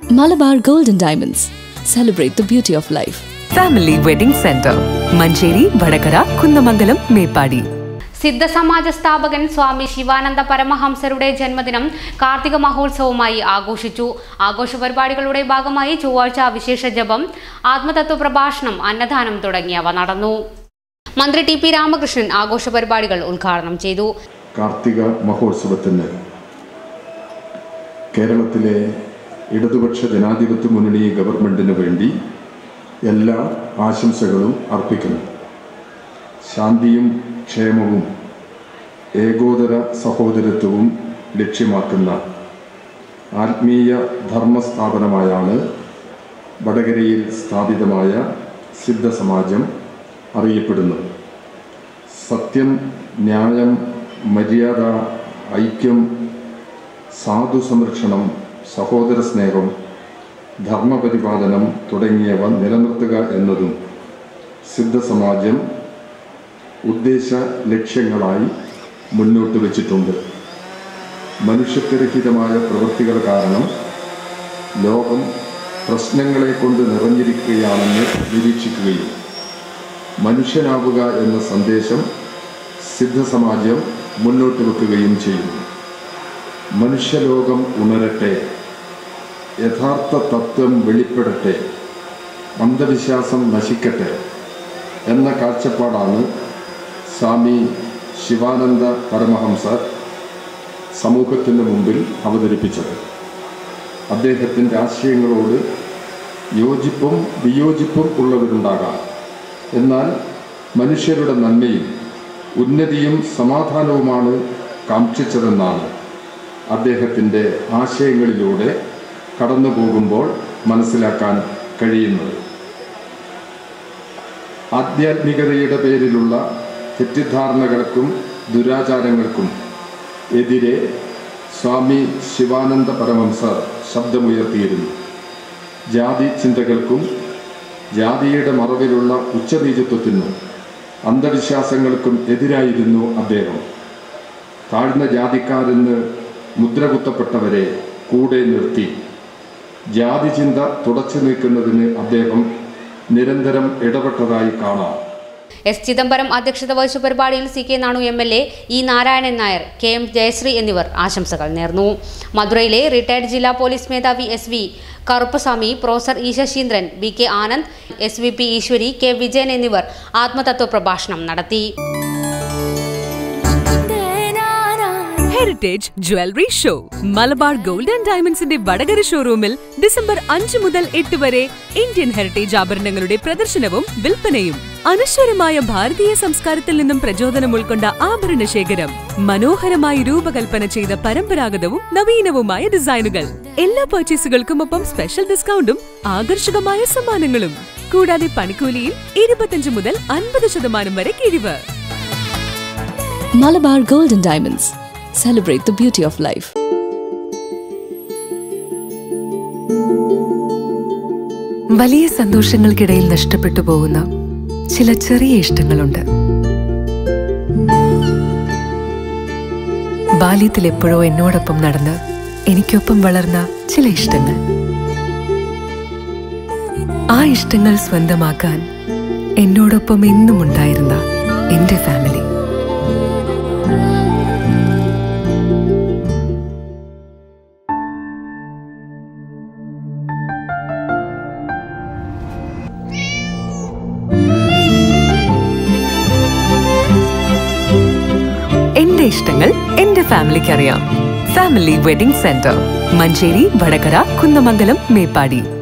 Malabar Golden Diamonds celebrate the beauty of life Family Wedding Centre Manjeri Vadakara Kunnamangalam Meppadi Siddhasamaja സ്ഥാപകൻ സ്വാമി ശിവാനന്ദ പരമഹംസരുടെ ജന്മദിനം കാർത്തിക മഹോത്സവമായി ആഘോഷിച്ചു ആഘോഷ പരിപാടികളുടെ ഭാഗമായി ചൊവ്വാഴ്ച വിശേഷ ജപം ആത്മതത്വ പ്രഭാഷണം അന്നദാനം തുടങ്ങിയവ നടന്നു മന്ത്രി ടി പി രാമകൃഷ്ണൻ ആഘോഷ പരിപാടികൾ ഉദ്ഘാടനം ചെയ്തു കാർത്തിക മഹോത്സവത്തിന് കേരളത്തിലെ ഇടതുപക്ഷ ജനാധിപത്യ മുന്നണി ഗവൺമെൻറ്റിന് വേണ്ടി എല്ലാ ആശംസകളും അർപ്പിക്കുന്നു ശാന്തിയും ക്ഷേമവും ഏകോദര സഹോദരത്വവും ലക്ഷ്യമാക്കുന്ന ആത്മീയ ധർമ്മസ്ഥാപനമായാണ് വടകരയിൽ സ്ഥാപിതമായ സിദ്ധസമാജം അറിയപ്പെടുന്നത് സത്യം ന്യായം മര്യാദ ഐക്യം സാധു സംരക്ഷണം സഹോദര സ്നേഹം ധർമ്മപരിപാലനം തുടങ്ങിയവ നിലനിർത്തുക എന്നതും സിദ്ധസമാജം ഉദ്ദേശ ലക്ഷ്യങ്ങളായി മുന്നോട്ട് വച്ചിട്ടുണ്ട് മനുഷ്യത്വരഹിതമായ പ്രവൃത്തികൾ കാരണം ലോകം പ്രശ്നങ്ങളെ കൊണ്ട് നിറഞ്ഞിരിക്കുകയാണെന്ന് നിരീക്ഷിക്കുകയും മനുഷ്യനാവുക എന്ന സന്ദേശം സിദ്ധസമാജം മുന്നോട്ട് വെക്കുകയും ചെയ്യുന്നു മനുഷ്യലോകം ഉണരട്ടെ യഥാർത്ഥ തത്വം വെളിപ്പെടട്ടെ അന്ധവിശ്വാസം നശിക്കട്ടെ എന്ന കാഴ്ചപ്പാടാണ് സ്വാമി ശിവാനന്ദ പരമഹംസർ സമൂഹത്തിന് മുമ്പിൽ അവതരിപ്പിച്ചത് അദ്ദേഹത്തിൻ്റെ ആശയങ്ങളോട് യോജിപ്പും വിയോജിപ്പും ഉള്ളവരുണ്ടാകാം എന്നാൽ മനുഷ്യരുടെ നന്മയും ഉന്നതിയും സമാധാനവുമാണ് കാക്ഷിച്ചതെന്നാണ് അദ്ദേഹത്തിൻ്റെ ആശയങ്ങളിലൂടെ കടന്നു പോകുമ്പോൾ മനസ്സിലാക്കാൻ കഴിയുന്നത് ആധ്യാത്മികതയുടെ പേരിലുള്ള തെറ്റിദ്ധാരണകൾക്കും ദുരാചാരങ്ങൾക്കും എതിരെ സ്വാമി ശിവാനന്ദ പരമംസർ ശബ്ദമുയർത്തിയിരുന്നു ജാതി ചിന്തകൾക്കും ജാതിയുടെ മറവിലുള്ള ഉച്ചനീചത്വത്തിനും അന്ധവിശ്വാസങ്ങൾക്കും എതിരായിരുന്നു അദ്ദേഹം താഴ്ന്ന ജാതിക്കാരെന്ന് മുദ്രകുത്തപ്പെട്ടവരെ കൂടെ നിർത്തി ജാതി ചിന്ത തുടച്ചു നീക്കുന്നതിന് അദ്ദേഹം നിരന്തരം ഇടപെട്ടതായി കാണാം എസ് ചിദംബരം അധ്യക്ഷത വഹിച്ച പരിപാടിയിൽ C K Nanu M L A E Narayanan Nair K M Jayasree എന്നിവർ ആശംസകൾ നേർന്നു മധുരയിലെ റിട്ടയർഡ് ജില്ലാ പോലീസ് മേധാവി S V Karuppaswamy professor E Sasheendran B K Anand S V P Eswari K Vijayan എന്നിവർ ആത്മതത്വ പ്രഭാഷണം നടത്തി heritage jewellery show Malabar Gold and ഡയമണ്ട്സിന്റെ വടകര ഷോറൂമിൽ ഡിസംബർ അഞ്ച് മുതൽ എട്ട് വരെ ഇന്ത്യൻ ഹെറിറ്റേജ് ആഭരണങ്ങളുടെ പ്രദർശനവും വിൽപ്പനയും അനശ്വരമായ ഭാരതീയ സംസ്കാരത്തിൽ നിന്നും പ്രചോദനം ഉൾക്കൊണ്ട ആഭരണ ശേഖരം മനോഹരമായി രൂപകൽപ്പന ചെയ്ത പരമ്പരാഗതവും നവീനവുമായ ഡിസൈനുകൾ എല്ലാ പർച്ചേസുകൾക്കും ഒപ്പം സ്പെഷ്യൽ ഡിസ്കൗണ്ടും ആകർഷകമായ സമ്മാനങ്ങളും കൂടാതെ പണിക്കൂലിയിൽ ഇരുപത്തിയഞ്ച് മുതൽ അൻപത് ശതമാനം വരെ കിഴിവ് Malabar Golden Diamonds celebrate the beauty of life വലിയ സന്തോഷങ്ങൾക്കിടയിൽ നഷ്ടപ്പെട്ടു പോകുന്ന ചില ചെറിയ ഇഷ്ടങ്ങളുണ്ട് ബാല്യത്തിൽ എപ്പോഴോ എന്നോടൊപ്പം നടന്ന് എനിക്കൊപ്പം വളർന്ന ചില ഇഷ്ടങ്ങൾ ആ ഇഷ്ടങ്ങൾ സ്വന്തമാക്കാൻ എന്നോടൊപ്പം എന്നും ഉണ്ടായിരുന്ന എന്റെ ഫാമിലി എന്റെ ഇഷ്ടങ്ങൾ എന്റെ ഫാമിലിക്ക് അറിയാം Family Wedding Centre Manjeri Vadakara Kunnamangalam Meppadi